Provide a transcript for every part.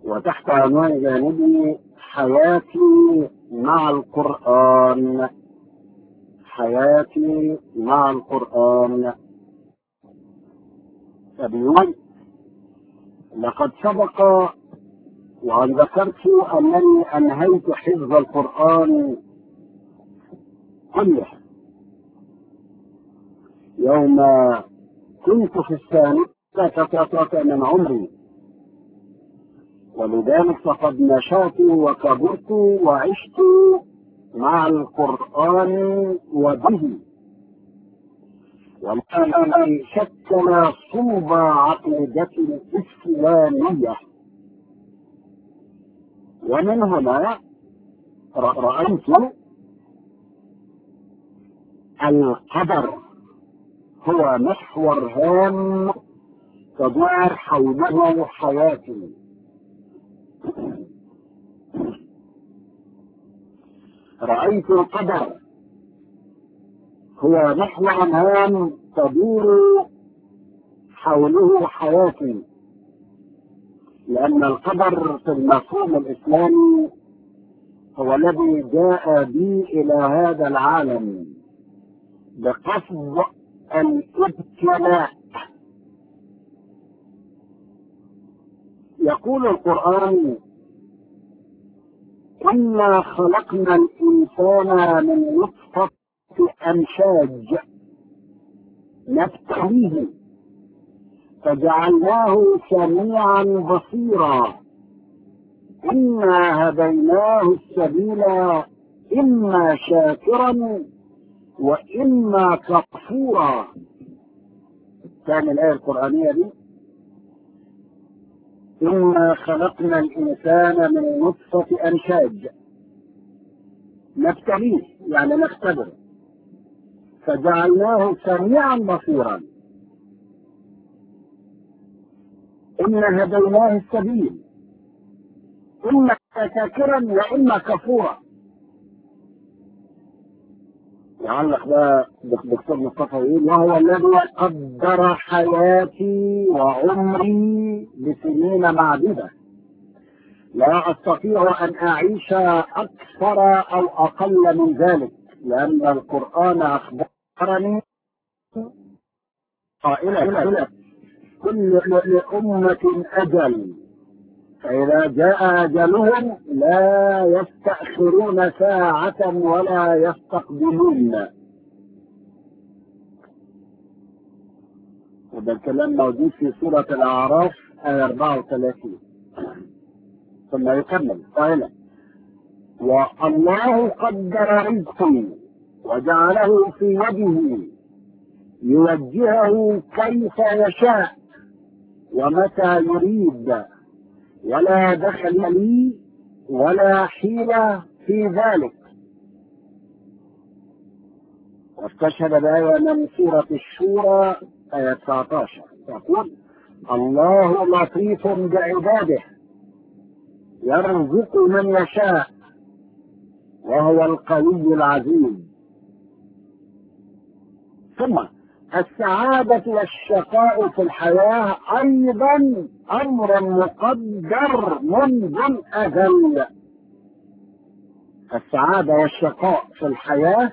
وتحت عنوان جانبي حياتي مع القرآن حياتي مع القرآن فبيقول لقد سبق وأن ذكرت أنني أنهيت حفظ القرآن كله يوم كنت في الثانية من عمري ولذلك فقد نشأت وكبرت وعشت مع القرآن وبه والذي شكل صلب عقيدة الإسلامية ومن هنا رأيت القدر هو محور هام تدور حوله حياتي رأيت القدر هو محور هام تدور حوله حياتي لأن القدر في المفهوم الإسلامي هو الذي جاء بي إلى هذا العالم بقصد الابتلاء يقول القرآن إنا خلقنا الإنسان من نطفة أمشاج نبتليه فجعلناه سميعا بصيرا إنا هديناه السبيل إما شاكرا وإما كفورا كان الآية القرآنية دي إنا خلقنا الإنسان من نطفة أنشاج نبتليه يعني نختبر فجعلناه سميعا بصيرا إنا هديناه السبيل إما شاكرا وإما كفورا يعلق بقى دكتور مصطفى يقول وهو الذي قدر حياتي وعمري بسنين معدودة لا أستطيع أن أعيش أكثر أو أقل من ذلك لأن القرآن أخبرني قائلا كل لأمة أجل فإذا جاء أجلهم لا يستأخرون ساعة ولا يستقدمون وده الكلام موجود في سورة الأعراف آية 34 ثم يكمل قائلا والله قدر رزقي وجعله في يده يوجهه كيف يشاء ومتى يريد ولا دخل لي ولا حيلة في ذلك واستشهد بآية من سورة الشورى آية 19 يقول الله لطيف بعباده يرزق من يشاء وهو القوي العزيز ثم السعادة والشقاء في الحياة أيضا أمر مقدر منذ الأزل السعادة والشقاء في الحياة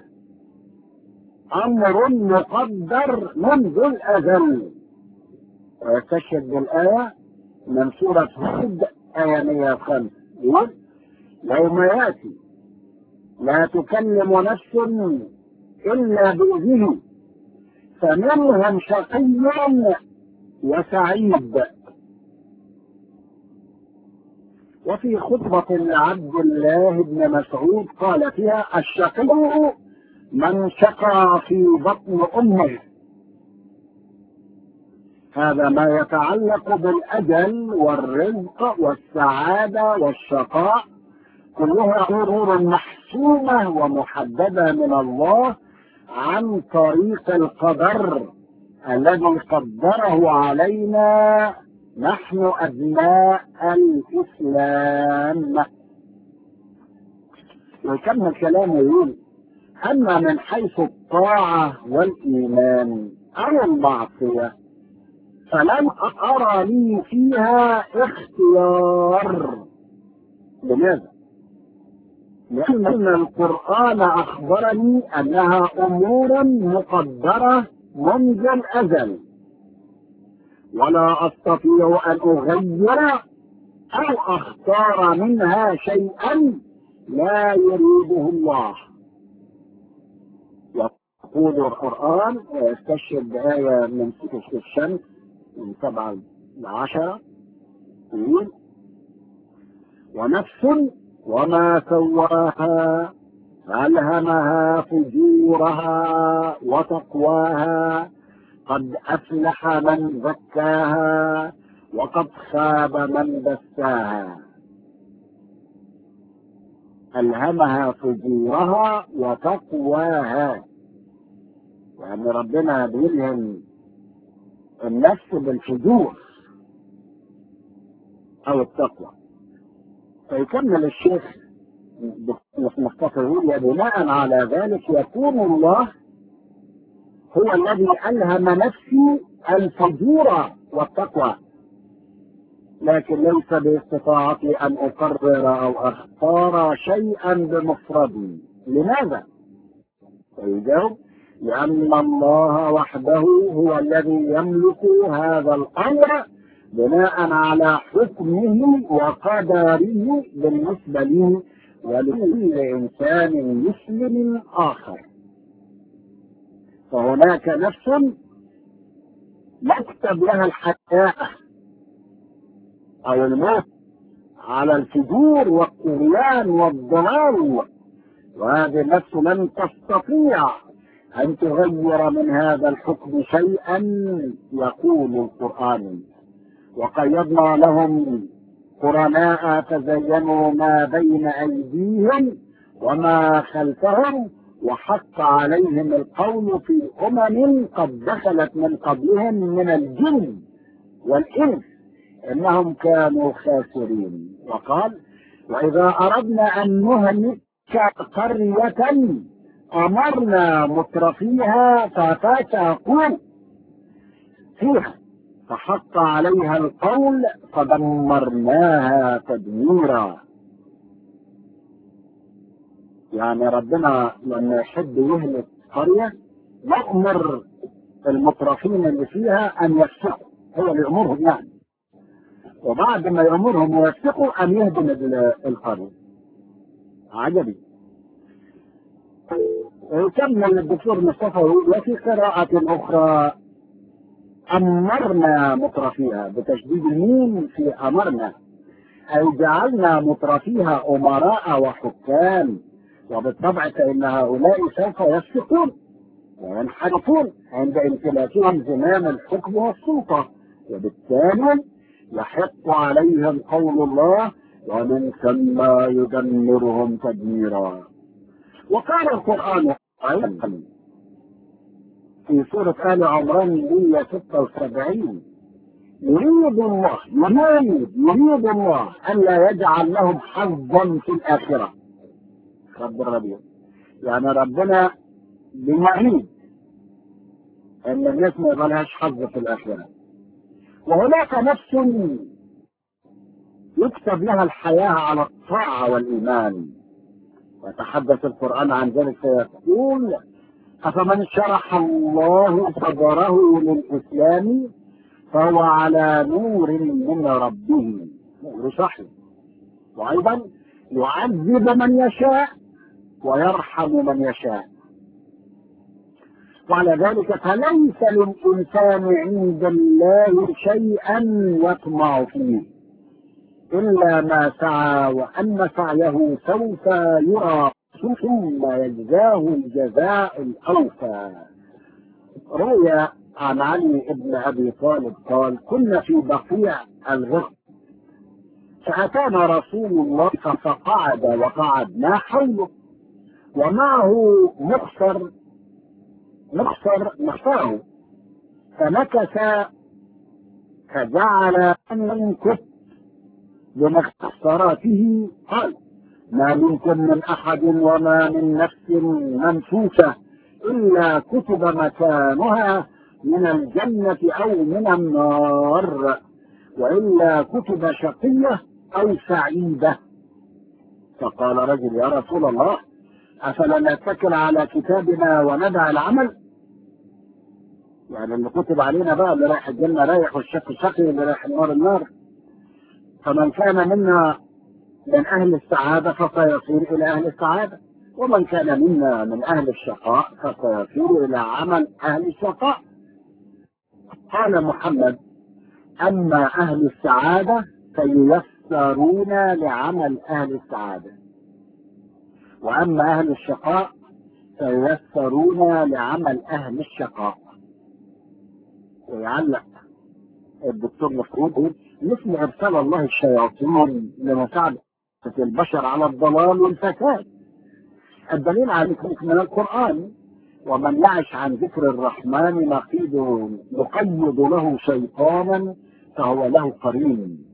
أمر مقدر منذ الأزل ويستشهد بالآية من سورة هود آية 105 يقول يوم يأتي لا تكلم نفس إلا بإذنه فمنهم شقي وسعيد وفي خطبة لعبد الله بن مسعود قال فيها الشقي من شقى في بطن أمه هذا ما يتعلق بالأجل والرزق والسعادة والشقاء كلها أمور محسومة ومحددة من الله عن طريق القدر الذي قدره علينا نحن أبناء الإسلام ويكمل كلامه يقول أما من حيث الطاعة والإيمان أو المعصية فلم أرى لي فيها اختيار لماذا؟ لأن القرآن أخبرني أنها أمور مقدرة منذ الأزل ولا أستطيع أن أغير أو أختار منها شيئا لا يريده الله يقول القرآن ويستشهد بآية من سورة الشمس من سبعة لعشرة يقول ونفس وما سواها فألهمها فجورها وتقواها قد أفلح من زكاها وقد خاب من دساها ألهمها فجورها وتقواها يعني ربنا بيلهم النفس بالفجور أو التقوى فيكمل الشيخ مصطفى يقول بناء على ذلك يكون الله هو الذي ألهم نفسي الفجور والتقوى لكن ليس باستطاعتي أن أقرر أو أختار شيئا بمفردي لماذا؟ فيجاوب لأن الله وحده هو الذي يملك هذا الأمر بناء على حكمه وقدره بالنسبة لي ولكل إنسان مسلم آخر فهناك نفس يكتب لها الحياة أو الموت على الفجور والطغيان والضلال وهذه النفس لن تستطيع أن تغير من هذا الحكم شيئا يقول القرآن وقيضنا لهم قرناء تزينوا ما بين أيديهم وما خلفهم وحق عليهم القول في أمم قد دخلت من قبلهم من الجن والإنس إنهم كانوا خاسرين وقال وإذا أردنا أن نهلك قرية أمرنا مترفيها ففسقوا فيها فحق عليها القول فدمرناها تدميرا يعني ربنا لما يحب يهلك قرية يأمر المترفين اللي فيها أن يفسقوا هو اللي يأمرهم يعني وبعد ما يأمرهم ويفسقوا أن يهدم القرية عجبي وكمل الدكتور مصطفى وفي قراءة أخرى أمرنا مترفيها بتشديد الميم في أمرنا أي جعلنا مترفيها أمراء وحكام وبالطبع فإن هؤلاء سوف يفسقون وينحرفون عند امتلاكهم زمام الحكم والسلطة وبالتالي يحق عليهم قول الله ومن ثم يدمرهم تدميرا وقال القرآن أيضا في سورة آل عمران 176 يريد الله يريد يريد الله ألا يجعل لهم حظا في الآخرة رب الربيع يعني ربنا بيعيد أن الناس ما يبقى حظ في الآخرة وهناك نفس يكتب لها الحياة على الطاعة والإيمان ويتحدث القرآن عن ذلك فيقول أفمن شرح الله صدره للإسلام فهو على نور من ربه نور صحيح وأيضا يعذب من يشاء ويرحم من يشاء وعلى ذلك فليس للإنسان عند الله شيئا يطمع فيه إلا ما سعى وأن سعيه سوف يرى ثم يجزاه الجزاء الأوفى روي عن علي بن أبي طالب قال كنا في بقيع الغرب فأتانا رسول الله فقعد وقعدنا حوله ومعه مخصر مخصر مخصره فمكث فجعل ينكت بمخصراته قال ما منكم من أحد وما من نفس منفوسة إلا كتب مكانها من الجنة أو من النار وإلا كتب شقية أو سعيدة فقال رجل يا رسول الله أفلا نتكل على كتابنا وندع العمل يعني اللي كتب علينا بقى اللي رايح الجنة رايح والشق شقي اللي رايح النار النار فمن كان منا من أهل السعادة فسيصير إلى أهل السعادة ومن كان منا من أهل الشقاء فسيصير إلى عمل أهل الشقاء قال محمد أما أهل السعادة فييسرون لعمل أهل السعادة وأما أهل الشقاء فييسرون لعمل أهل الشقاء ويعلق الدكتور مسعود مثل إرسال الله الشياطين لمساعدة البشر على الضلال والفساد الدليل على ذلك من القرآن ومن يعش عن ذكر الرحمن نقيد نقيض له شيطانا فهو له قرين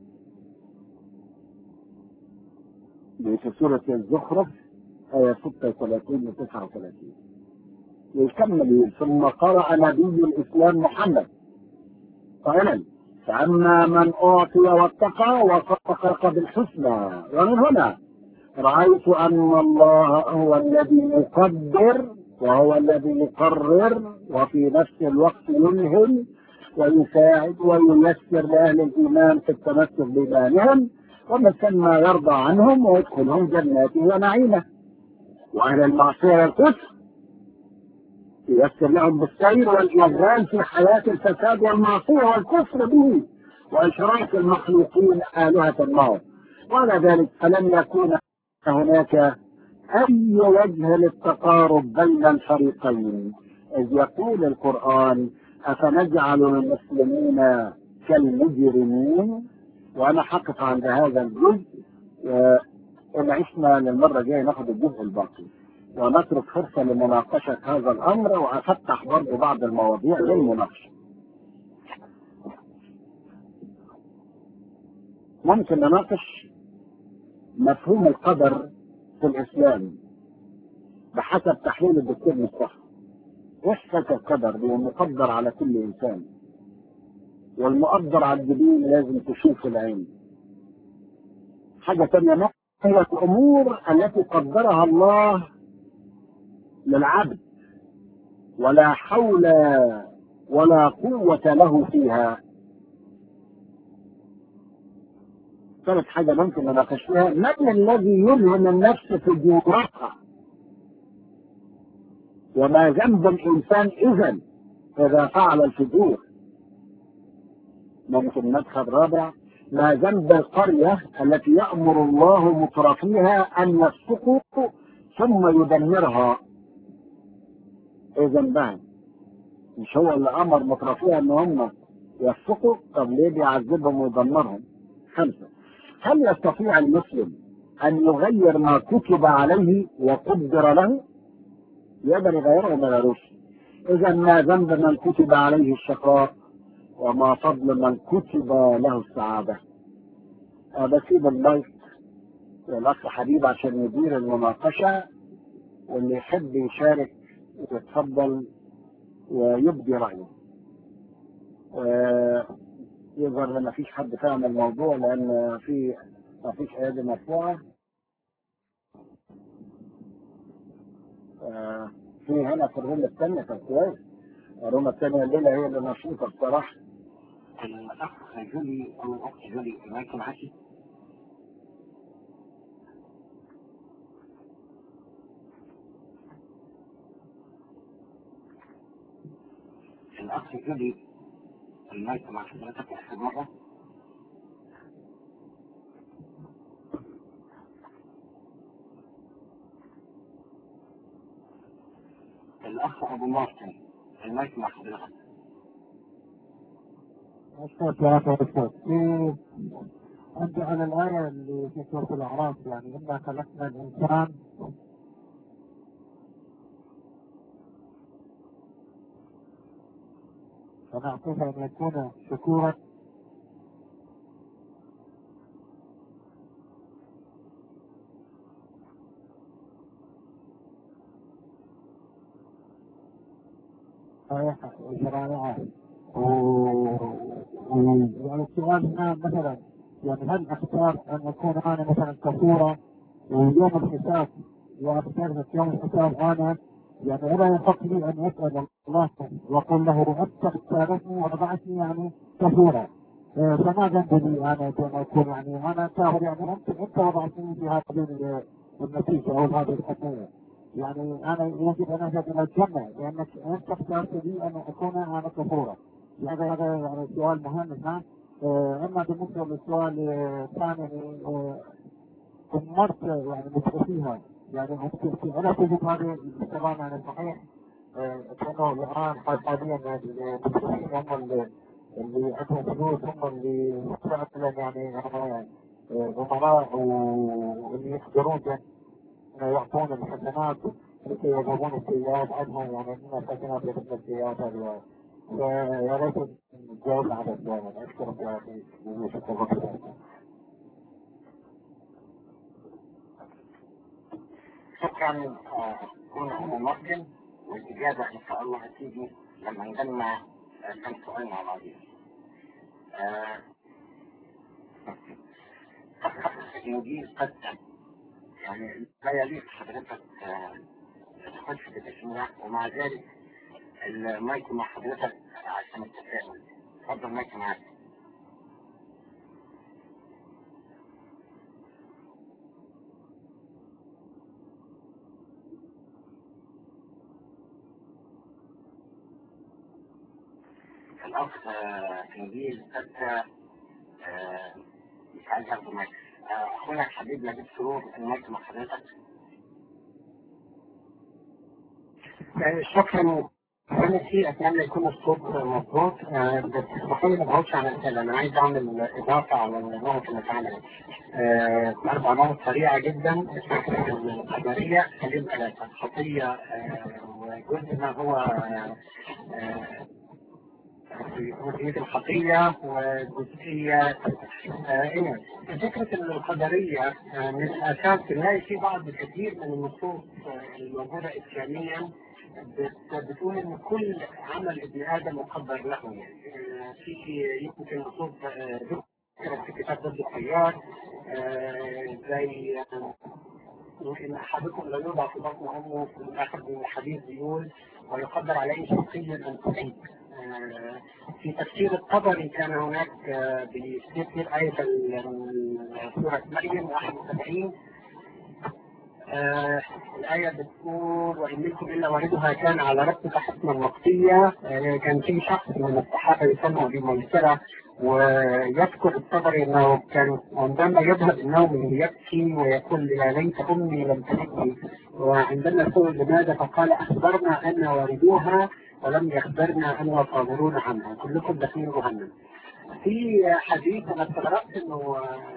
في سورة الزخرف آية 36 و 39 يكمل ثم قرأ نبي الإسلام محمد قائلا فأما من أعطي واتقى وصدق بالحسنى ومن هنا رأيت أن الله هو الذي يقدر وهو الذي يقرر وفي نفس الوقت يلهم ويساعد وييسر لأهل الإيمان في التمسك بإيمانهم ومن ثم يرضى عنهم ويدخلهم جناته ونعيمه وأهل المعصية والكفر ييسر لهم بالسير والإغرام في حياة الفساد والمعصية والكفر به وإشراك المخلوقين آلهة الله وعلى ذلك فلم يكون هناك أي وجه للتقارب بين الفريقين إذ يقول القرآن أفنجعل المسلمين كالمجرمين وأنا حقق عند هذا الجزء وإن عشنا للمرة الجاية ناخد الجزء الباقي ونترك فرصة لمناقشة هذا الأمر وأفتح برضه بعض المواضيع للمناقشة. ممكن نناقش مفهوم القدر في الإسلام بحسب تحليل الدكتور مصطفى. إيش فكر القدر؟ هو مقدر على كل إنسان. والمقدر على الجبين لازم تشوف العين. حاجة تانية هي الأمور التي قدرها الله للعبد ولا حول ولا قوة له فيها ثالث حاجة ممكن نناقش فيها من الذي يلهم النفس فجورها وما ذنب الإنسان إذا إذا فعل الفجور ممكن مدخل رابع ما ذنب القرية التي يأمر الله مترفيها أن يفسقوا ثم يدمرها ايه ذنبها مش هو اللي امر مترفيها ان هم يفسقوا طب ليه بيعذبهم ويدمرهم خمسه هل يستطيع المسلم ان يغير ما كتب عليه وقدر له يقدر يغيره ولا يغيروش اذا ما ذنب من كتب عليه الشقاء وما فضل من كتب له السعاده أه بسيب المايك للاخ حبيب عشان يدير المناقشه واللي يحب يشارك يتفضل ويبدي رأيه يظهر ان مفيش حد فاهم الموضوع لان في مفيش ايادي مرفوعه في هنا في الروم الثانيه كان كويس الروم الثانيه الليله هي اللي نشيطه بصراحه الاخ جولي او الاخت جولي معاكي معاكي الاخ جولي المايك مع حضرتك اخر مره الاخ ابو مارتن المايك مع حضرتك الصوت يا اخي الصوت عندي على الآية اللي في سورة الأعراف يعني إنا خلقنا الإنسان فنعطيه أن يكون شكورا شرائعه يعني السؤال هنا مثلا يعني هل اختار ان اكون انا مثلا كفوره ويوم الحساب واختار في يوم الحساب انا يعني ولا يحق لي ان اسال الله واقول له انت اختارتني ووضعتني يعني كفورا فما ذنبي لي انا بان اكون يعني انا كافر يعني انت انت وضعتني في هذه النتيجه او هذه الحكايه يعني انا يجب ان اذهب الى الجنه لانك انت اخترت لي ان اكون انا كفورا هذا هذا يعني سؤال مهم هنا اما بالنسبه للسؤال الثاني مرت يعني فيها يعني في انا تجد هذا طبعا يعني صحيح كانوا الان حاليا المسلمين هم اللي اللي عندهم فلوس هم اللي فعلا يعني امراء واللي يقدرون يعطون الحسنات لكي يذهبون السيئات عنهم يعني من الحسنات يذهبن السيئات هذه فيا ريت نجاوب على السؤال اشكرك يا اخي شكرا شكرا كنا ممكن والاجابه ان شاء الله هتيجي لما نجمع كم سؤال مع بعضين. الانجيل قد يعني لا يليق حضرتك تخش في التسميع ومع ذلك المايك مع حضرتك عشان التفاهم اتفضل المايك معاك الأخ إنجيل قد مش عايز أخد المايك أخونا الحبيب نجيب سرور المايك مع حضرتك شكرا انا في اتمنى يكون الصوت مظبوط بس اسمحوا لي ما اقعدش على الكلام انا عايز اعمل اضافه على النقط اللي اتعملت اربع نقط سريعه جدا القدريه خليل ثلاثه خطيه وجزء ما هو جزئية الخطية وجزئية إيه فكرة القدرية من الأساس نلاقي في بعض كثير من النصوص الموجودة إسلاميا بتقول ان كل عمل ابن ادم مقدر له يعني في يمكن نصوص ذكرت في كتاب ضد الخيار زي ان احدكم لا يوضع في بطن امه في الاخر من الحديث بيقول ويقدر عليه شخصيا ان تعيد في تفسير الطبري كان هناك بيستثمر آية سورة مريم 71 آه الآية بتقول وإن منكم إلا واردها كان على ربك حتما وقتية آه كان في شخص من الصحابة يسمى أبي ميسرة ويذكر الطبري أنه كان عندما يذهب النوم يبكي ويقول يا ليت أمي لم تلدني وعندما سئل لماذا فقال أخبرنا أن واردوها ولم يخبرنا أن صابرون عنها كلكم داخلين جهنم. في حديث أنا استغربت أنه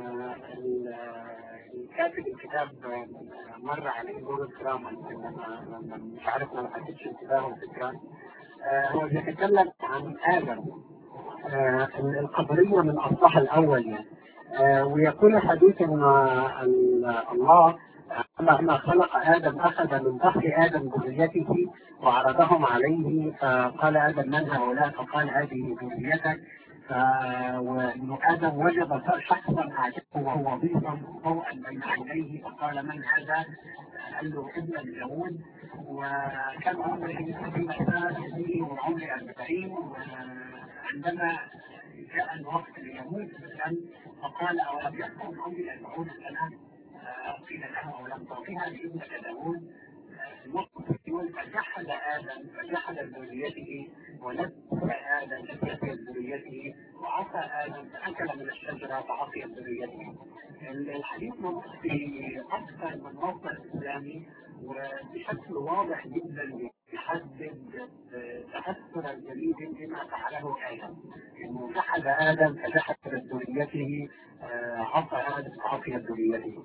كاتب الكتاب مر عليه دور الكرامة مش عارف ما حددش انتباهه الفكرة هو بيتكلم عن آدم القدرية من أصلها الأول يعني ويقول الحديث أن الله لما خلق آدم أخذ من ظهر آدم ذريته وعرضهم عليه فقال آدم من هؤلاء فقال هذه ذريتك وابن ادم وجد شخصا اعجبه وهو ضيفا ضوءا بين عينيه فقال من هذا؟ قال له ابن اليهود وكان عمره حين كان به وعمري 40 وعندما جاء الوقت ليموت فقال اولم يكن عمري 40 سنه قيل له اولم تعطيها لابنك داوود الوقت يقول فجحد ادم فجحد ذريته ونسى ادم فجحد ذريته وعصى ادم فاكل من الشجره فعصي ذريته. الحديث موجود في اكثر من موقع اسلامي وبشكل واضح جدا يحدد تاثرا جديدا بما فعله ادم. انه جحد ادم فجحد ذريته عصى ادم فعصي ذريته.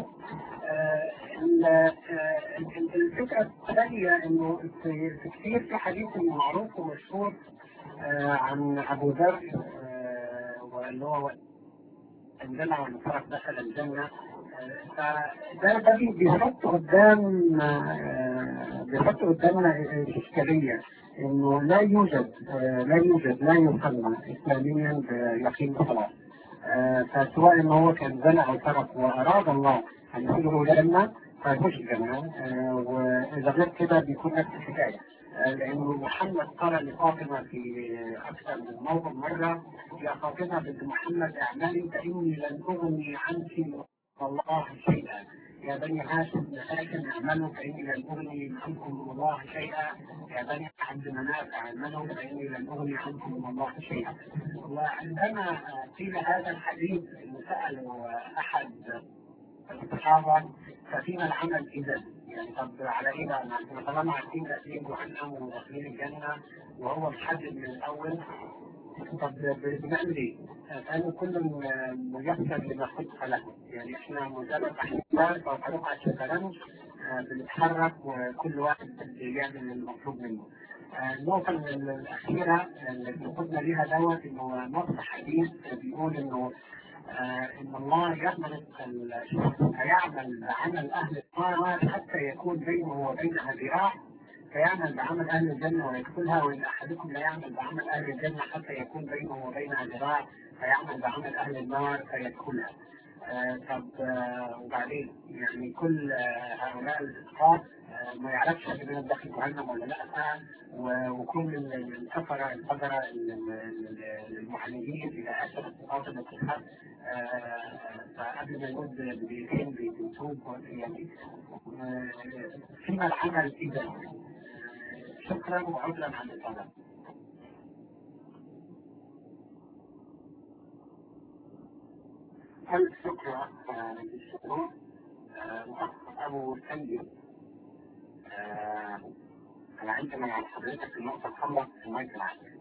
الفكرة الثانية انه في كثير في حديث معروف ومشهور عن ابو ذر واللي هو عندما والفرق دخل الجنة فده ده بيحط قدام آه، بيحط قدامنا إشكالية إنه لا يوجد آه، لا يوجد لا يسمى إسلاميا بيقين خلاص فسواء إن هو كان زنى أو سرق وأراد الله أن يدخله الجنة فيخش الجنة آه، وإذا غير كده بيكون نفس الحكاية آه، لأنه محمد قال لفاطمة في أكثر من موضع مرة يا فاطمة بنت محمد اعملي فإني لن أغني عنك من الله شيئا يا بني هاشم بن هاشم اعملوا فإني لن أغني عنكم من الله شيئا يا بني عبد مناف اعملوا فإني لن أغني عنكم من الله شيئا وعندما قيل هذا الحديث سألوا أحد الصحابة ففيما العمل إذا يعني طب على إيه بقى؟ احنا طالما عارفين داخلين جهنم وداخلين الجنة وهو محدد من الأول طب بنعمل ايه؟ قالوا كل ميسر لما خلق له، يعني احنا مجرد احيان او خلق عشان كلام بنتحرك وكل واحد يعمل المطلوب منه. آه، النقطة الأخيرة اللي قلنا ليها دوت إنه نص حديث بيقول إنه آه، إن الله يعمل هيعمل بعمل أهل النار حتى يكون بينه وبينها ذراع فيعمل بعمل أهل الجنة ويدخلها وإن أحدكم لا يعمل بعمل أهل الجنة حتى يكون بينه وبينها ذراع فيعمل بعمل أهل النار فيدخلها. آه طب آه وبعدين يعني كل آه هؤلاء الأشخاص آه ما يعرفش هل من داخل جهنم ولا لا و- وكل ال- الكفرة القدرة المعاندين إلى آخر الصراط المستقيم فقبل ما يموت بدقيقتين بيتوب يعني آه، فيما العمل إذا شكرا وعذرا عن الطلب هل شكرا للشكر أبو سيد آه، أنا عندما مع حضرتك النقطة الحمراء في مية العسل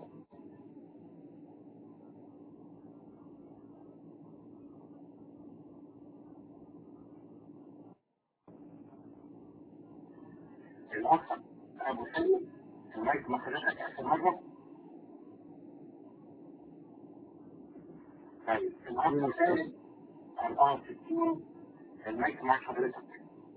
الأخ أبو سيد المايك مع حضرتك آخر مرة طيب الأخ الثالث 64 المايك مع حضرتك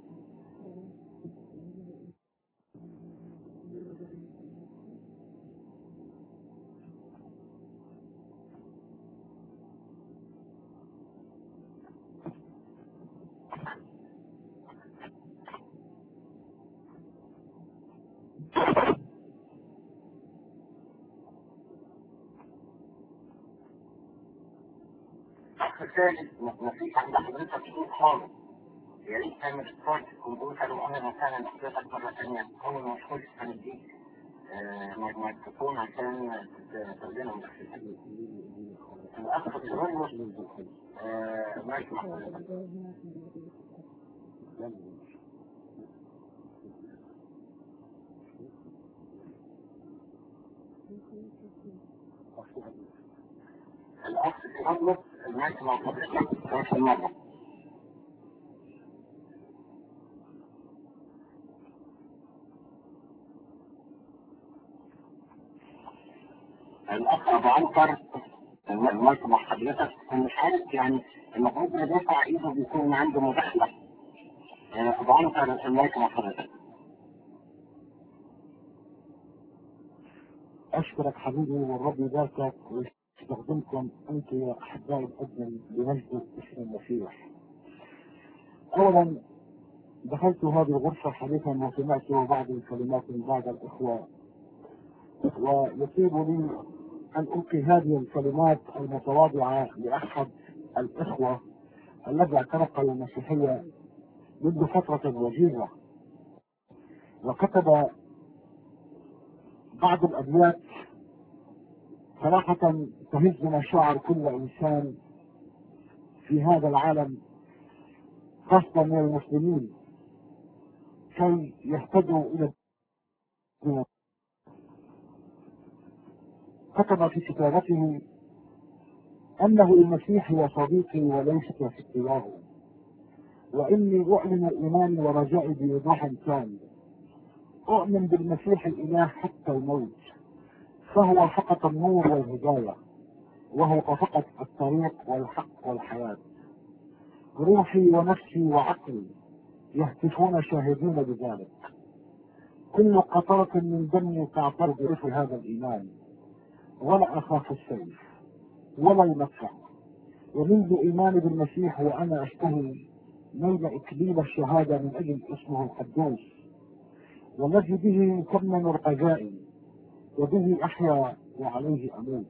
الأخ الثالث ما فيش عند حضرتك صوت خالص يا ريت تعمل اشتراك في الكمبيوتر وانا مثلا لحضرتك مرة ثانية أول ما تخش هنديك ميكروفون عشان تستخدمه الأخ الثالث آه، مايك مع حضرتك الأخ الثالث المايك مع حضرتك آخر مرة الأخ أبو عنتر المايك مع حضرتك أنا مش عارف يعني المفروض يدافع إيده بيكون عنده مداخلة آه، أبو عنتر المايك مع حضرتك أشكرك حبيبي والرب يباركك ويستخدمكم أنت يا أحبائي الأجمل بمجد اسم المسيح. أولا دخلت هذه الغرفة حديثا وسمعت بعض الكلمات من بعض الإخوة ويطيب لي أن ألقي هذه الكلمات المتواضعة لأحد الإخوة الذي اعتنق المسيحية منذ فترة وجيزة وكتب بعض الأبيات صراحة تهز مشاعر كل إنسان في هذا العالم خاصة من المسلمين كي يهتدوا إلى الدين. كتب في كتابته أنه المسيح هو صديقي وليس في اختياره وإني أعلن إيماني ورجائي بوضوح تام أؤمن بالمسيح الإله حتى الموت فهو فقط النور والهداية وهو فقط الطريق والحق والحياة روحي ونفسي وعقلي يهتفون شاهدين بذلك كل قطرة من دمي تعترض في هذا الإيمان ولا أخاف السيف ولا المدفع ومنذ إيماني بالمسيح وأنا أشتهي نيل إكليل الشهادة من أجل اسمه القدوس والذي به تمن رجائي وبه أحيا وعليه أموت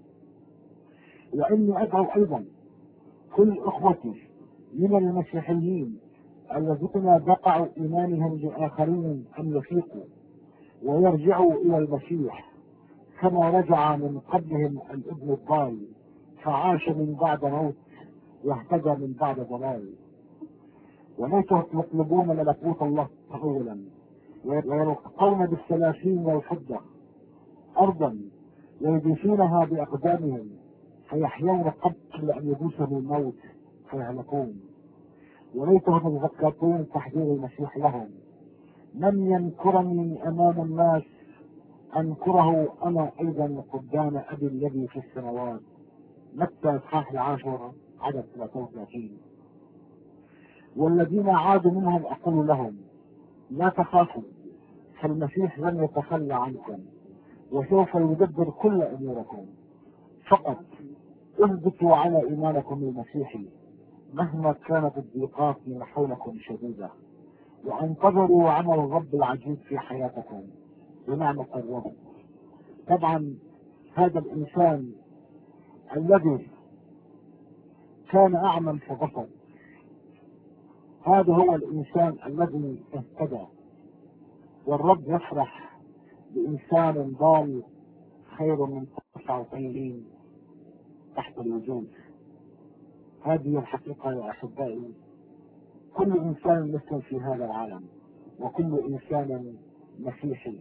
وإني أدعو أيضا كل إخوتي من المسيحيين الذين دفعوا إيمانهم لآخرين أن يفيقوا ويرجعوا إلى المسيح كما رجع من قبلهم الابن الضال فعاش من بعد موت واهتدى من بعد ضلال وليس يطلبون ملكوت الله أولا ويلقون بالثلاثين والفضة أرضا ويدوسونها بأقدامهم فيحيون قبل أن يدوسهم الموت فيهلكون وليتهم يتذكرون تحذير المسيح لهم من ينكرني أمام الناس أنكره أنا أيضا قدام أبي الذي في السماوات متى إصحاح العاشر عدد 33 والذين عادوا منهم أقول لهم لا تخافوا فالمسيح لن يتخلى عنكم وسوف يدبر كل أموركم فقط اثبتوا على إيمانكم المسيحي مهما كانت الضيقات من حولكم شديدة وانتظروا عمل الرب العجيب في حياتكم بنعمة الرب طبعا هذا الإنسان الذي كان أعمى فبصر هذا هو الإنسان الذي اهتدى والرب يفرح بإنسان ضال خير من 99 تحت الوجود هذه الحقيقة يا أحبائي كل إنسان مسلم في هذا العالم وكل إنسان مسيحي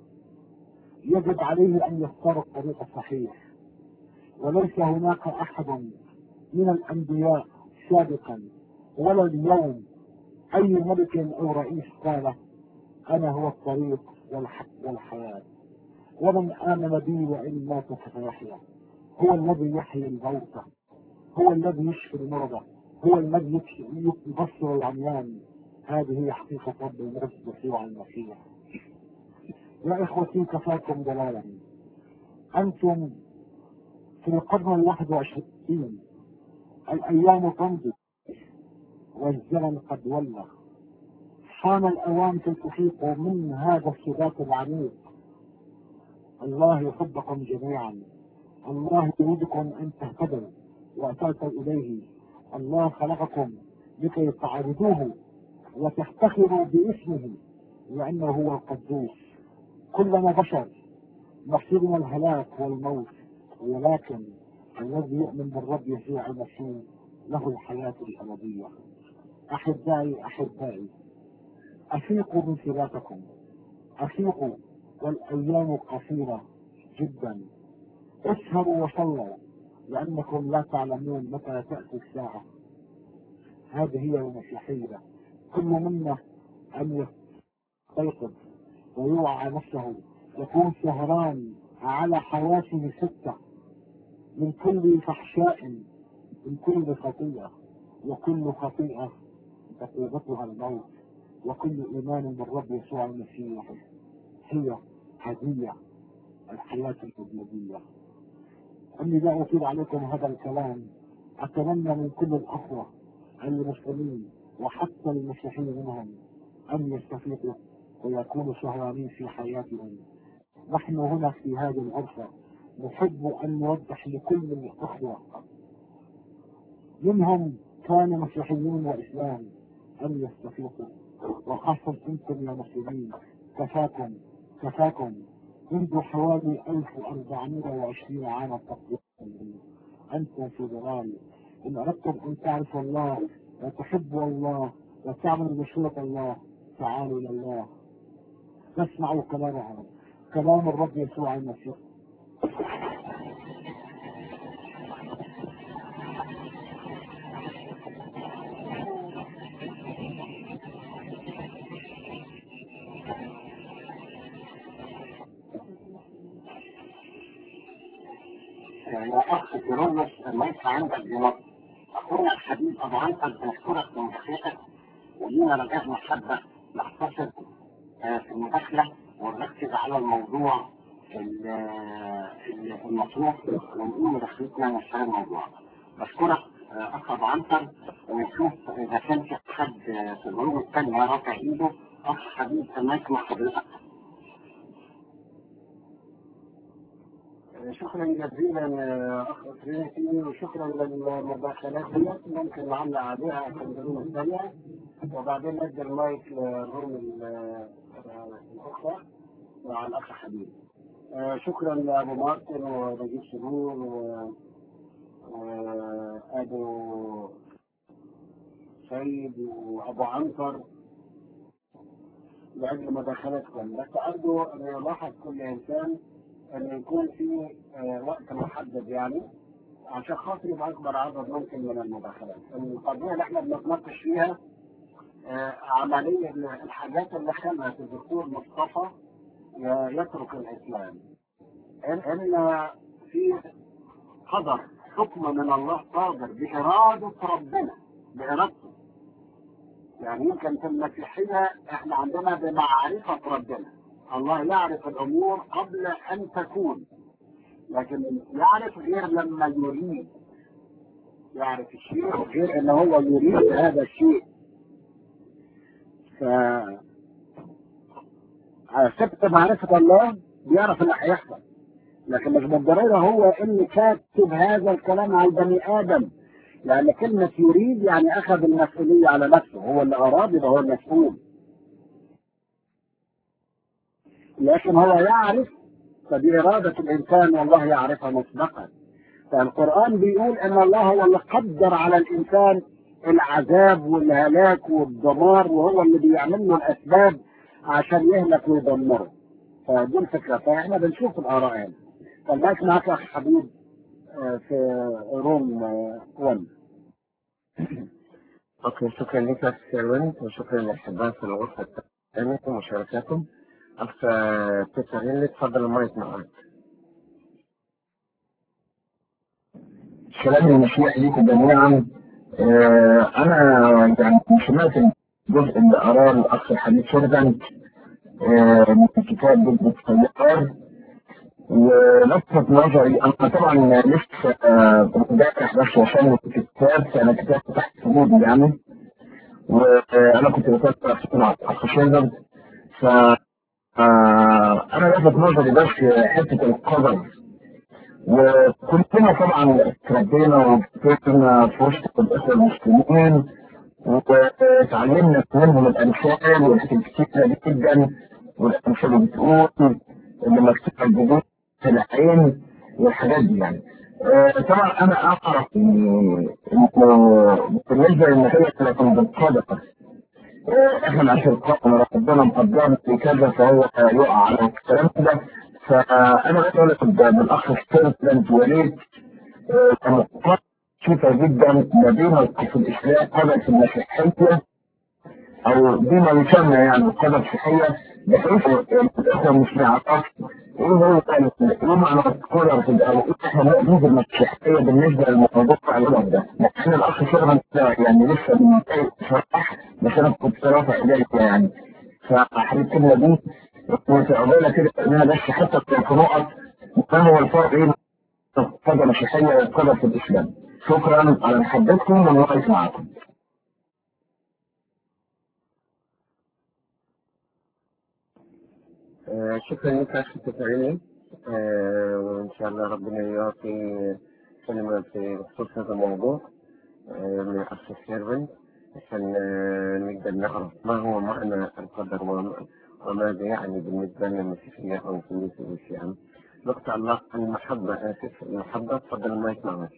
يجب عليه أن يختار الطريق الصحيح وليس هناك أحد من الأنبياء سابقا ولا اليوم أي ملك أو رئيس قال أنا هو الطريق والحق والحياة ومن آمن بي وإن مات فسيحيا هو الذي يحيي الموتى هو الذي يشفي المرضى هو الذي يبصر العميان هذه هي حقيقة رب المجد يسوع المسيح يا إخوتي كفاكم ضلالا أنتم في القرن الواحد وعشرين الأيام تمضي والزمن قد ولى حان الأوان كي تفيقوا من هذا السبات العميق الله يحبكم جميعا الله يريدكم أن تهتدوا وأتيتم إليه الله خلقكم لكي تعرضوه وتفتخروا باسمه لأنه هو القدوس كلنا بشر مصيرنا الهلاك والموت ولكن الذي يؤمن بالرب يسوع المسيح له الحياة الأبدية أحبائي أحبائي أفيقوا من فراقكم أفيقوا والأيام قصيرة جدا اسهروا وصلوا لأنكم لا تعلمون متى تأتي الساعة هذه هي المسيحية كل منا أن يستيقظ ويوعى نفسه يكون سهران على حواسه ستة من كل فحشاء من كل خطيئة وكل خطيئة عقوبتها الموت وكل إيمان بالرب يسوع المسيح هي هدية الحياة الأبدية أني لا أطيل عليكم هذا الكلام أتمنى من كل الأخوة المسلمين وحتى المسيحيين منهم أن يستفيقوا ويكونوا سهرانين في حياتهم نحن هنا في هذه الغرفة نحب أن نوضح لكل الأخوة منهم كان مسيحيين وإسلام أن يستفيقوا وخاصة أنتم يا مسلمين كفاكم كفاكم منذ حوالي 1420 عاما تقريبا أنتم في ضلال إن أردتم أن تعرفوا الله وتحبوا الله وتعملوا بشورة الله تعالوا إلى الله تسمعوا كلامه كلام الرب يسوع المسيح يا اخ كيرلس المايك عندك بنص اخونا الحبيب ابو عنتر بنشكرك في مداخلتك ولينا رجاء محبه نحتفظ آه، في المداخله ونركز على الموضوع ال- ال- المطروح ونقول مداخلتنا نشتغل الموضوع بشكرك آه، اخ ابو عنتر ونشوف اذا كان في حد آه، في الجروب الثانيه رافع ايده اخ حبيب المايك مع حضرتك شكرا جزيلا اخ ترينيتي وشكرا للمداخلات ديت ممكن نعلق عليها في الجروب الثانيه وبعدين ندي المايك للروم ال- الاخرى مع الاخ حبيب آه، شكرا لابو مارتن ونجيب سرور و- وابو سيد وابو عنتر لاجل مداخلتكم بس ارجو ان يلاحظ كل انسان ان يكون في آه، وقت محدد يعني عشان خاطر يبقى اكبر عدد ممكن من المداخلات. القضيه اللي احنا بنتناقش فيها آه، عمليه الحاجات اللي خلت الدكتور مصطفى ي- يترك الاسلام. ان ان في قدر حكم من الله صادر باراده ربنا بارادته. يعني يمكن في المسيحيه احنا عندنا بمعرفه ربنا. الله يعرف الامور قبل ان تكون لكن يعرف غير لما يريد يعرف الشيء غير ان هو يريد هذا الشيء ف على سبت معرفة الله بيعرف اللي هيحصل لكن مش بالضرورة هو اللي كاتب هذا الكلام على البني آدم لأن كلمة يريد يعني أخذ المسؤولية على نفسه هو اللي أراد يبقى هو المسؤول لكن هو يعرف فبإرادة الإنسان والله يعرفها مسبقا فالقرآن بيقول إن الله هو اللي قدر على الإنسان العذاب والهلاك والدمار وهو اللي بيعمل له الأسباب عشان يهلك ويدمره فدي الفكرة فإحنا بنشوف الآراء هنا فالمايك معك يا أخ حبيب آه، في روم 1 اوكي شكرا لك يا أخ سيروين وشكرا للاحباء في الغرفه الثانيه ومشاركاتكم اخ بيتر هيلي اتفضل المايك معاك سلام المسيح ليكم جميعا آه، انا يعني سمعت الجزء اللي قراه الاخ حميد سيرفنت آه، من كتاب ضد التيار ولفت نظري انا طبعا لسه آه، امبارح بس وصلني الكتاب فانا كتاب تحت حدودي يعني وانا كنت بفكر في مع الاخ سيرفنت ف آه، انا لفت نظري بس حته القدر وكلنا طبعا اتربينا وكبرنا في وسط الاخوه المسلمين وتعلمنا منهم الامثال والكتيره جدا والامثال اللي بتقول اللي مكتوبه بدون في العين والحاجات دي يعني آه، طبعا انا اعرف ان إنه بالنسبه للمسائل لكن بالقدر آه، احنا عشان قدر ربنا مقدرنا في كذا فهو يقع على الكلام ده فانا عايز اقول لك بالاخ ستيرلاند وليد آه، كان كثيرة جدا ما بين في الاسلام قدر في المسيحيه او بما يسمى يعني القدر الصحيه بحيث الاخوه مش يعرفوا ايه هو كان ايه معنى القدر في او ايه احنا نقصد المسيحيه بالنسبه للموضوع الغلط ده لكن الاخ شرفا يعني لسه من صراحه بس انا كنت رافع ايدي يعني فحبيت الكلمه دي وتقبلها كده انها بس حتى في نقط ما هو الفرق بين القدر المسيحيه والقدر في الاسلام شكرا على محبتكم ونوقف معكم آه، شكرا لك يا اخي تفعيلي آه، وان شاء الله ربنا يعطي كلمه في خصوص هذا الموضوع آه، من اخ سيرفنت عشان آه، نقدر نعرف ما هو معنى القدر وما- وماذا يعني بالنسبه للمسيحيه او بالنسبه للاسلام. نقطة الله المحبة آسف المحبة تفضل المايك معك.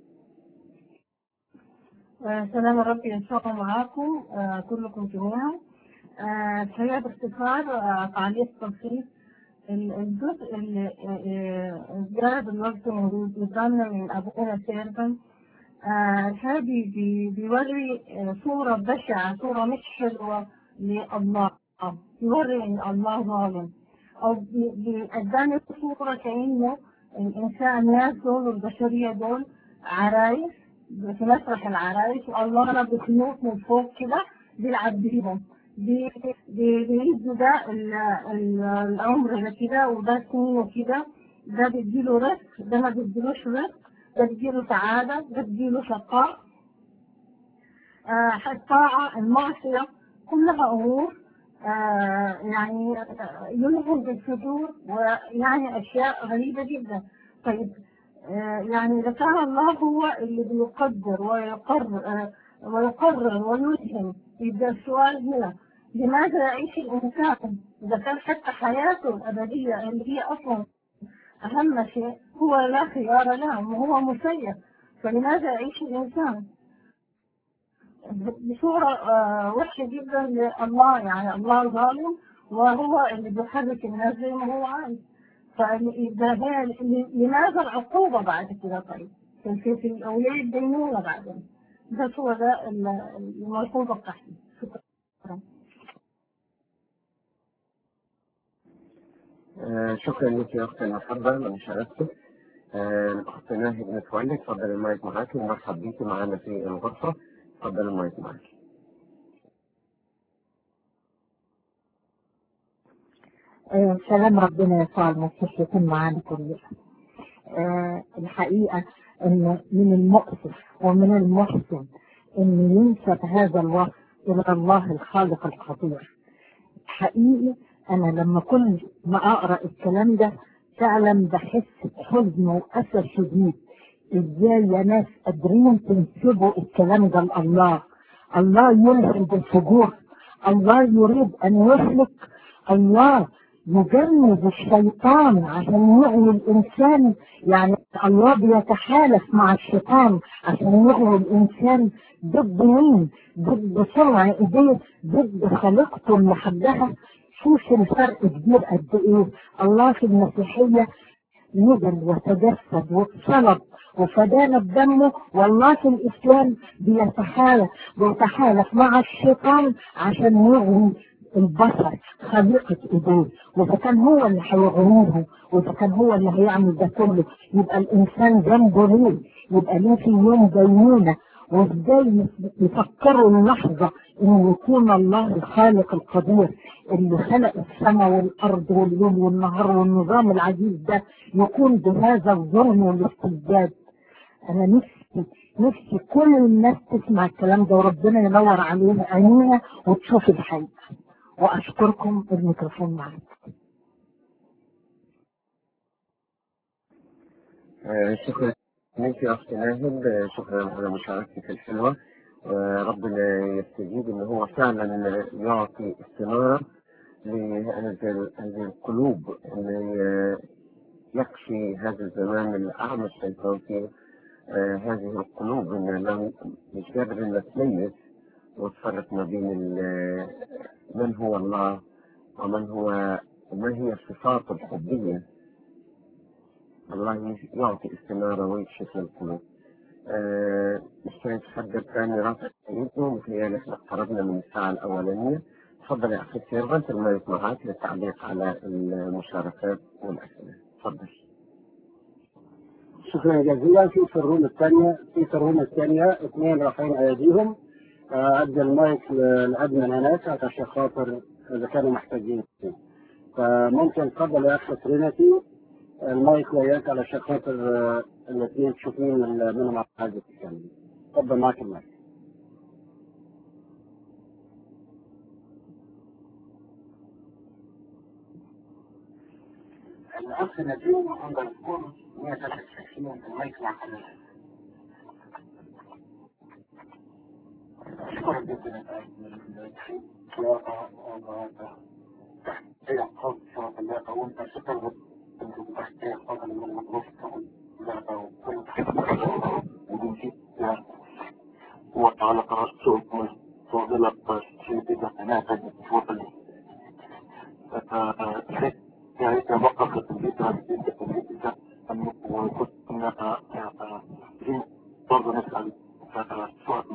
آه، سلام الرب يسوع معاكم آه، كلكم جميعا آه، الحقيقة باختصار آه، تعليق بسيط ال- الجزء اللي آه، جاء بالوقت موجود قدامنا من أبونا سيرفن آه، الحقيقة بي- بي- بيوري آه، صورة بشعة صورة مش حلوة لله بيوري إن الله ظالم أو بي- بيقدم صورة كأنه الإنسان الناس دول والبشرية دول عرايس في مسرح العرايس والله رب خيوط من فوق كده بيلعب بيهم بي- بي- بيدوا ده ال- ال- العمر ده كده وده سنينه كده ده بيديله رزق ده ما بيديلوش رزق ده بيديله سعادة ده بيديله شقاء آه، الطاعة المعصية كلها أمور آه، يعني آه، يلهم بالفجور ويعني أشياء غريبة جدا طيب آه، يعني إذا كان الله هو اللي بيقدر ويقرر آه، ويقرر ويلهم يبقى السؤال هنا لماذا يعيش الإنسان إذا كان حتى حياته الأبدية اللي هي أصلا أهم شيء هو لا خيار له وهو مسير فلماذا يعيش الإنسان؟ بصورة آه، وحشة جدا لله يعني الله ظالم وهو اللي بيحرك الناس زي ما هو عايز فإذا هي لماذا العقوبة بعد كده طيب؟ في في في الأولياء الدينونة بعدين ده هو ده ال- الملحوظة بتاعتي شكرا آه، شكرا لك يا اختي المحبه من شرفتك آه، الاخت ناهد متولي تفضل المايك معاكي ومرحب بيكي معانا في الغرفه تفضل المايك معاكي آه، سلام ربنا يسوع المسيح يكون معانا كلنا آه، الحقيقة أن من المؤسف ومن المحسن أن ينسب هذا الوصف إلى الله الخالق القدير حقيقي أنا لما كل ما أقرأ الكلام ده فعلا بحس بحزن وأسى شديد إزاي يا ناس قادرين تنسبوا الكلام ده لله الله يلهم بالفجور الله يريد أن يهلك الله يجند الشيطان عشان يغوي الإنسان يعني الله بيتحالف مع الشيطان عشان يغوي الإنسان ضد مين؟ ضد صنع إيديه ضد خليقته اللي حبها شوف الفرق كبير قد إيه الله في المسيحية نزل وتجسد واتصلب وفدانا بدمه والله في الإسلام بيتحالف بيتحالف مع الشيطان عشان يغوي البشر خليقة ايديه واذا كان هو اللي هيغنيه واذا كان هو اللي هيعمل ده كله يبقى الانسان جنبه ليه يبقى ليه في يوم دينونة وازاي يفكروا اللحظة ان يكون الله الخالق القدير اللي خلق السماء والارض والليل والنهار والنظام العجيب ده يكون بهذا الظلم والاستبداد انا نفسي نفسي كل الناس تسمع الكلام ده وربنا ينور عليها عينيها وتشوف الحقيقة واشكركم الميكروفون معاكم آه، شكرا لك يا اختي ناهد آه، شكرا على مشاركتك الحلوه وربنا يستجيب ان هو فعلا يعطي استناره لهذه هذه القلوب ان ي- يكفي هذا الزمان اللي اعمى الشيطان فيه آه، هذه القلوب ان لم مش قادر انها تميز وتفرق ما بين ال- من هو الله ومن هو وما هي الصفات الحبيه الله يعطي استنارة ويكشف القلوب. آه، مش شايف حد ثاني رافع ايده متهيألي احنا اقتربنا من الساعة الأولانية. تفضل يا أخي سيرفنت المايك معاك للتعليق على المشاركات والأسئلة. تفضل. شكرا جزيلا في في الروم الثانية في في الروم الثانية اثنين رافعين أيديهم آه، أدي المايك للأدمن هناك عشان خاطر إذا كانوا محتاجين فممكن تفضل يا أخي ترينيتي المايك وياك علشان خاطر آه، الاثنين تشوفين ال- منهم عايز تتكلم تفضل معك المايك الأخ نجيب عند الكل 163 المايك مع حضرتك شكرا جدا هي قد صوت الله وانت شكرا انت تحتاج قدر من المطلوب اللعبة وكل وتعالى قرأت فضل في بدء هناك فضل يعني وقفت الفكرة الفكرة وكنا برضه نسأل سؤال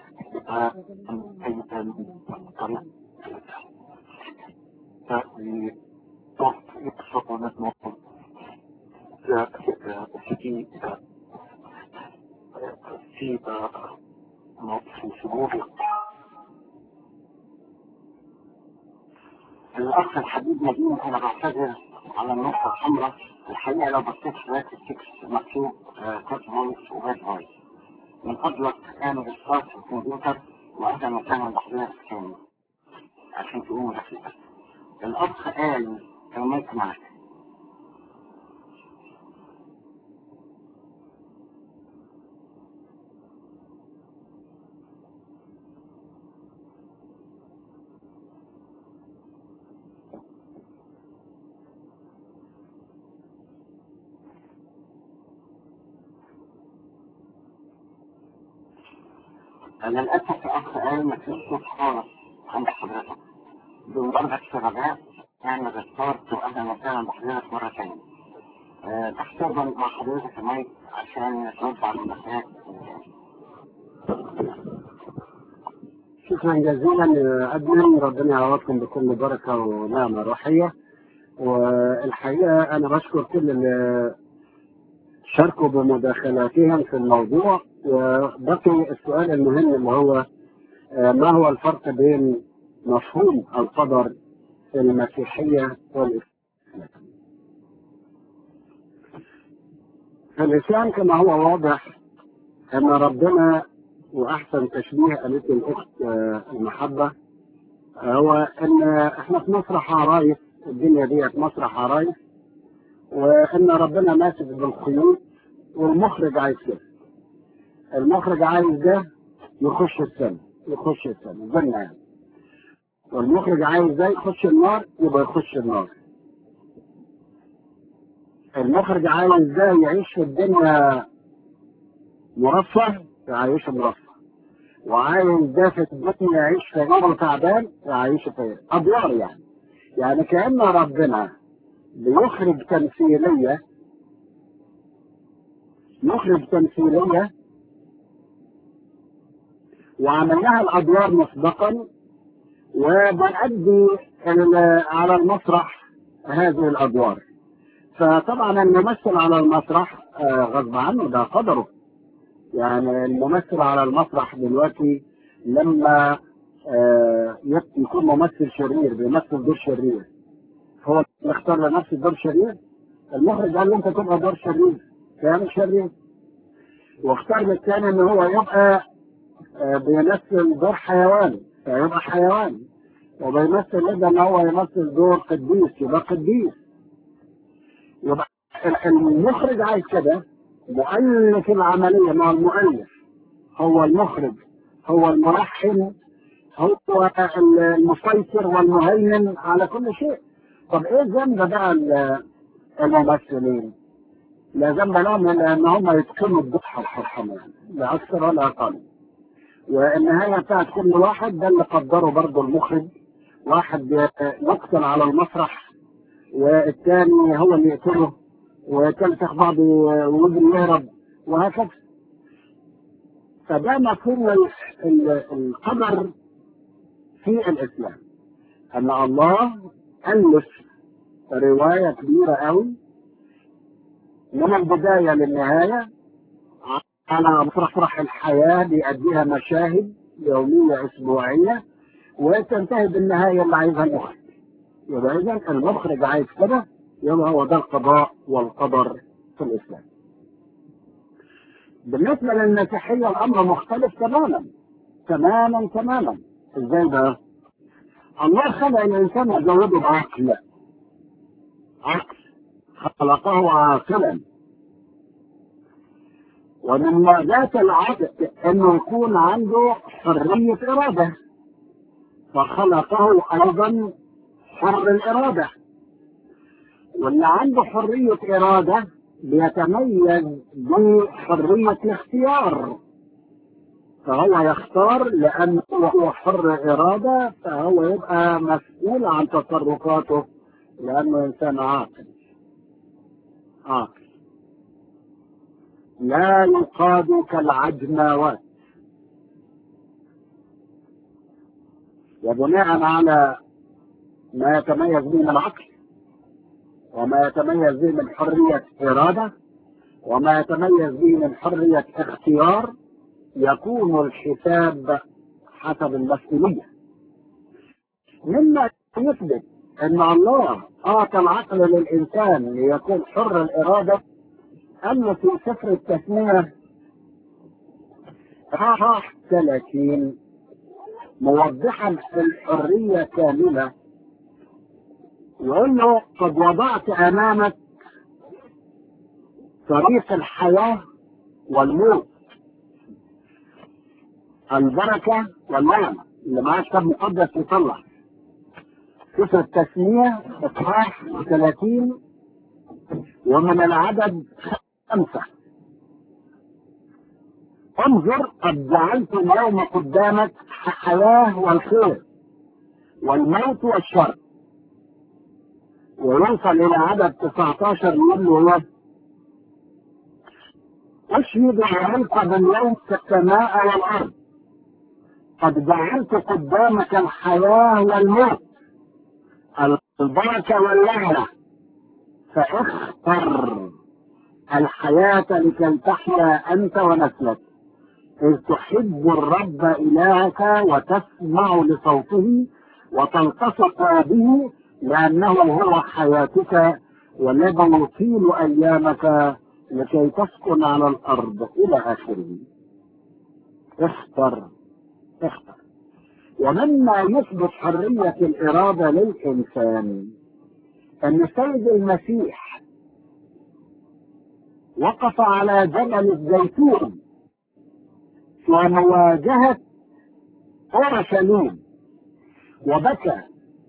أي طريق في ضغط يقصد ونسمع في سجوده الأخ الحبيب نجيب أنا بعتذر على النقطة الحمراء الحقيقة لو بصيت في رات التكست مكتوب كوت فويس وباد فويس من فضلك اعمل ستارت في الكمبيوتر وأبدأ مكان الأحداث تاني عشان تقوم دقيقة الأخ قال المايك معك أنا للأسف يا أخ قال ما فيش صوت خالص عند حضرتك بمجرد الشبكات اعمل ريستارت وأبدأ مكان بحضرتك مرة تانية أه تحتفظ مع حضرتك المايك عشان ترد على المسائل شكرا جزيلا أدمن ربنا يعوضكم بكل بركة ونعمة روحية والحقيقة أنا بشكر كل اللي شاركوا بمداخلاتهم في الموضوع وبقي السؤال المهم اللي هو آه، ما هو الفرق بين مفهوم القدر في المسيحية والإسلام في الإسلام كما هو واضح أن ربنا وأحسن تشبيه قالت الأخت آه، المحبة آه، هو أن إحنا في مسرح عرايس الدنيا ديت مسرح عرايس وأن ربنا ماسك بالخيوط والمخرج عايز كده المخرج عايز ده يخش السنة يخش السنة الجنة يعني والمخرج عايز ده يخش النار يبقى يخش النار المخرج عايز ده يعيش في الدنيا مرفه يعيشه مرفه وعايز ده في الدنيا يعيش في غير تعبان يعيشه في أدوار يعني يعني كأن ربنا بيخرج تمثيلية يخرج تمثيلية وعملناها الأدوار مسبقا وبنأدي ال- على المسرح هذه الأدوار فطبعا الممثل على المسرح آه، غصب عنه ده قدره يعني الممثل على المسرح دلوقتي لما آه، يك- يكون ممثل شرير بيمثل دور شرير هو اللي اختار لنفسه دور شرير المخرج قال له انت تبقى دور شرير كان شرير واختار للثاني ان هو يبقى آه، بيمثل دور حيوان فيبقى حيوان وبيمثل اذا ان هو يمثل دور قديس يبقى قديس يبقى المخرج عايز كده مؤلف العملية مع المؤلف هو المخرج هو الملحن هو المسيطر والمهيمن على كل شيء طب ايه ذنب بقى ال- الممثلين لا ذنب لهم الا ان هم يتقنوا الضحى الحرحمة لا اكثر ولا اقل والنهاية بتاعت كل واحد ده اللي قدره برضه المخرج واحد يقتل على المسرح والثاني هو اللي يقتله والثالث ياخد بعضه ويجري يهرب وهكذا فده مفهوم ال- ال- القدر في الاسلام ان الله الف روايه كبيره قوي من البدايه للنهايه على مسرح الحياه بيأديها مشاهد يوميه اسبوعيه وتنتهي بالنهايه اللي عايزها المخرج يبقى اذا المخرج عايز كده يبقى هو ده القضاء والقدر في الاسلام بالنسبه للمسيحيه الامر مختلف تماما تماما تماما ازاي بقى؟ الله خلق الانسان وزوده بعقل عقل خلقه عاقلا ومن ذات العقل انه يكون عنده حريه اراده فخلقه ايضا حر الاراده واللي عنده حريه اراده بيتميز بحريه الاختيار فهو يختار لأنه هو حر إرادة فهو يبقى مسؤول عن تصرفاته لأنه إنسان عاقل عاقل لا يقاد كالعجماوات وبناء على ما يتميز به من العقل وما يتميز به من حرية إرادة وما يتميز به من حرية اختيار يكون الحساب حسب المسؤولية مما يثبت ان الله اعطى العقل للانسان ليكون حر الاراده ان في سفر التثنيه راح 30 موضحا الحريه كامله يقول له قد وضعت امامك طريق الحياه والموت البركه والنعمه اللي معاه كتاب مقدس يطلع سفر التسمية إصحاح 30 ومن العدد خمسة انظر قد جعلت اليوم قدامك الحياة والخير والموت والشر ويوصل إلى عدد 19 يقول له إيه؟ أشهد عليك باليوم في السماء والأرض قد جعلت قدامك الحياة والموت البركة واللعنة فاختر الحياة لكي تحيا أنت ونسلك إذ تحب الرب إلهك وتسمع لصوته وتلتصق به لأنه هو حياتك والذي يطيل أيامك لكي تسكن على الأرض إلى آخره اختر اختر ومما يثبت حرية الإرادة للإنسان أن السيد المسيح وقف على جبل الزيتون في مواجهة أورشليم وبكى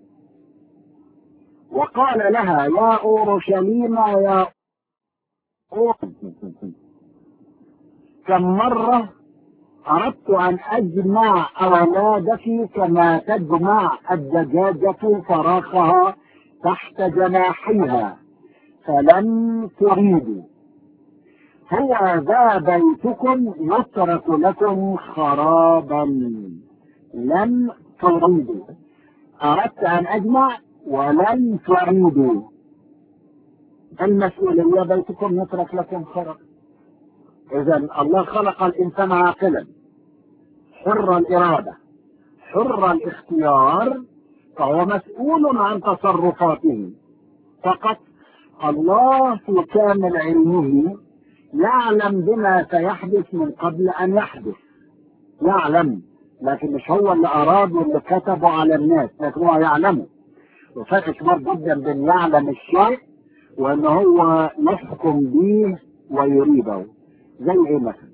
وقال لها يا أورشليم يا أورشليم كم مرة أردت أن أجمع أولادك كما تجمع الدجاجة فراخها تحت جناحيها فلم تريدوا هو ذا بيتكم يترك لكم خرابا لم تريدوا أردت أن أجمع ولم تريدوا المسؤولية بيتكم يترك لكم خراب إذا الله خلق الإنسان عاقلا حر الإرادة حر الاختيار فهو مسؤول عن تصرفاته فقط الله في كامل علمه يعلم بما سيحدث من قبل أن يحدث يعلم لكن مش هو اللي أراد واللي كتبه على الناس لكن هو يعلمه وفرق كبير جدا بين يعلم الشيء وان هو يحكم به ويريده زي ايه مثلا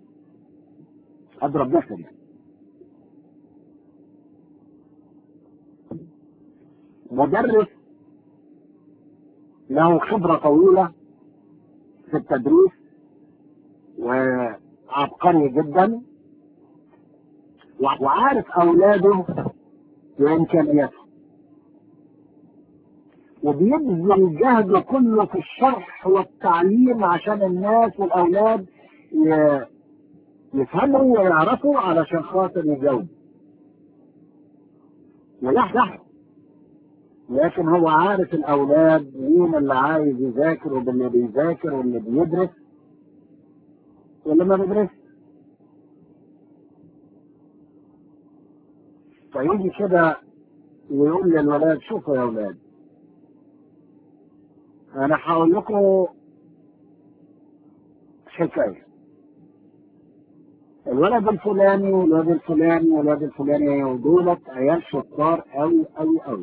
اضرب مثل يعني مدرس له خبرة طويلة في التدريس وعبقري جدا وعارف أولاده وإمكانياته وبيبذل جهده كله في الشرح والتعليم عشان الناس والأولاد يفهموا ويعرفوا علشان خاطر يجاوبوا ويحدث لكن هو عارف الأولاد مين اللي عايز يذاكر واللي بيذاكر واللي بيدرس واللي ما بيدرس فيجي كده ويقول للولاد شوفوا يا أولاد أنا هقول لكم حكاية الولد الفلاني والولد الفلاني والولد الفلاني ودولت عيال شطار أوي أوي أوي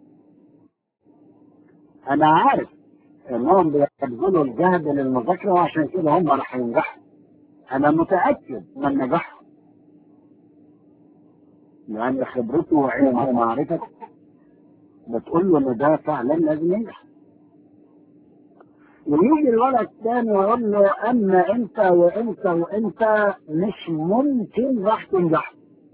أنا عارف إنهم بيبذلوا الجهد للمذاكرة وعشان كده هم راح ينجحوا أنا متأكد من نجاحهم لأن خبرته وعلمه ومعرفته بتقول له إن ده فعلا لازم ينجح ويجي الولد الثاني ويقول له اما انت وانت وانت مش ممكن راح تنجح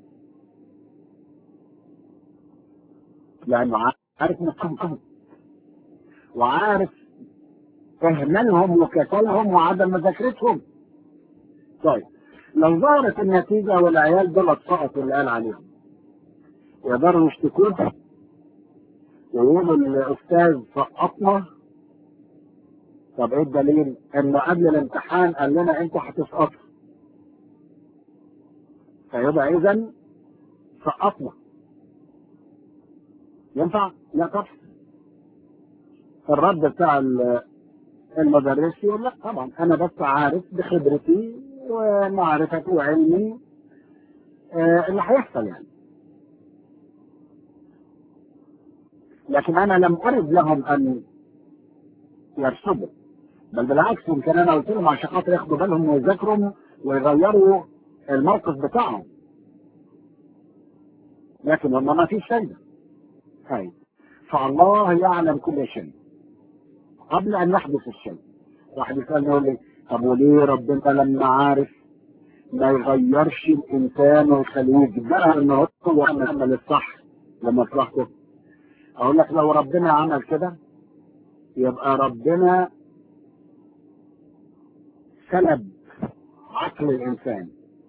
لانه عارف نفسهم وعارف اهمالهم وكسلهم وعدم مذاكرتهم طيب لو ظهرت النتيجة والعيال دول سقطوا اللي قال عليهم يقدروا يشتكوه ويقولوا الاستاذ سقطنا طب ايه الدليل؟ انه قبل الامتحان قال لنا انتوا هتسقطوا. فيبقى اذا سقطنا ينفع؟ لا طبعا الرد بتاع ال- المدرس يقول لا طبعا انا بس عارف بخبرتي ومعرفتي وعلمي آه، اللي هيحصل يعني لكن انا لم ارد لهم ان يرسبوا بل بالعكس يمكن انا قلت لهم عشان خاطر ياخدوا بالهم ويذاكروا ويغيروا الموقف بتاعهم لكن والله ما فيش فايده هاي فالله يعلم كل شيء قبل ان يحدث الشيء واحد يسالني يقول لي طب وليه ربنا لما عارف ما يغيرش الانسان ويخليه يجبرها ان هو يعمل الصح لمصلحته اقول لك لو ربنا عمل كده يبقى ربنا سلب عقل الانسان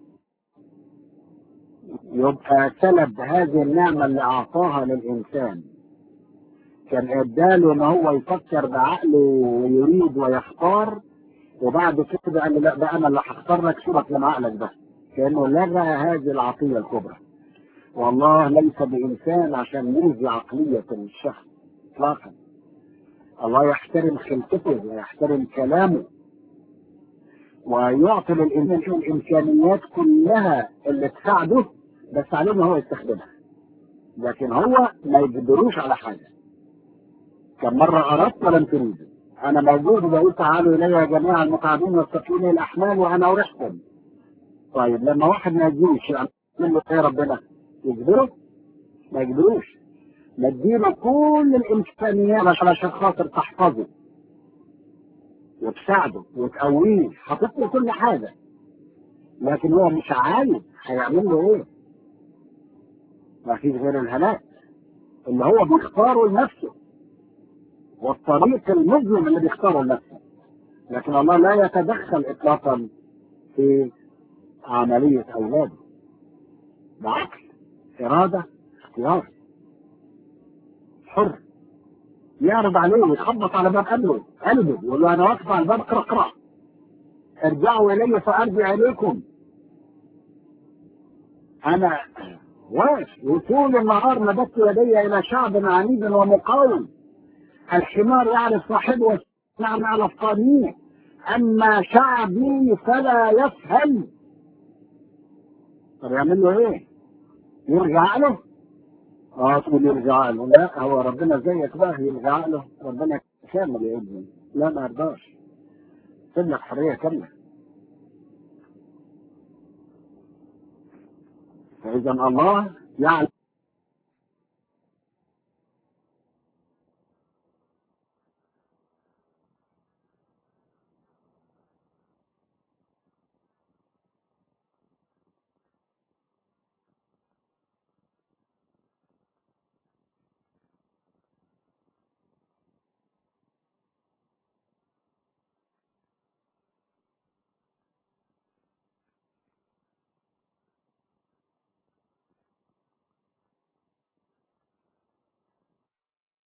يبقى سلب هذه النعمة اللي اعطاها للانسان كان اداله ان هو يفكر بعقله ويريد ويختار وبعد كده قال له لا بقى انا اللي هختار لك سيبك من عقلك ده كانه لغى هذه العطيه الكبرى والله ليس بانسان عشان يلغي عقليه الشخص اطلاقا الله يحترم خلقته ويحترم كلامه ويعطي للانسان الامكانيات كلها اللي تساعده بس عليه ان هو يستخدمها لكن هو ما يجبروش على حاجه كم مره اردت ولم تريدوا انا موجود وبقول تعالوا الي يا جميع المتعبين والثقيلين الاحمال وانا اريحكم طيب لما واحد ما يجيش يعمل له ايه ربنا يجبره ما يجبروش نديله كل الامكانيات علشان خاطر تحفظه وتساعده وتقويه حاطط له كل حاجه لكن هو مش عايز هيعمل له ايه؟ ما فيش غير الهلاك اللي هو بيختاره لنفسه والطريق المظلم اللي بيختاره لنفسه لكن الله لا يتدخل اطلاقا في عمليه اولاده بعقل اراده اختيار حر يعرض عليه ويخبط على باب قلبه قلبه يقول له انا واقف على الباب اقرا اقرا ارجعوا الي فارجع اليكم انا واقف وطول النهار مددت يدي الى شعب عنيد ومقاوم الحمار يعرف صاحبه والنعم على الطريق اما شعبي فلا يفهم طب يعمل له ايه؟ يرجع له؟ اه تقول يرجع له لا هو ربنا زيك بقى يرجع له ربنا كامل يا ابني لا ما يرضاش سيب لك حريه كامله فاذا الله يعلم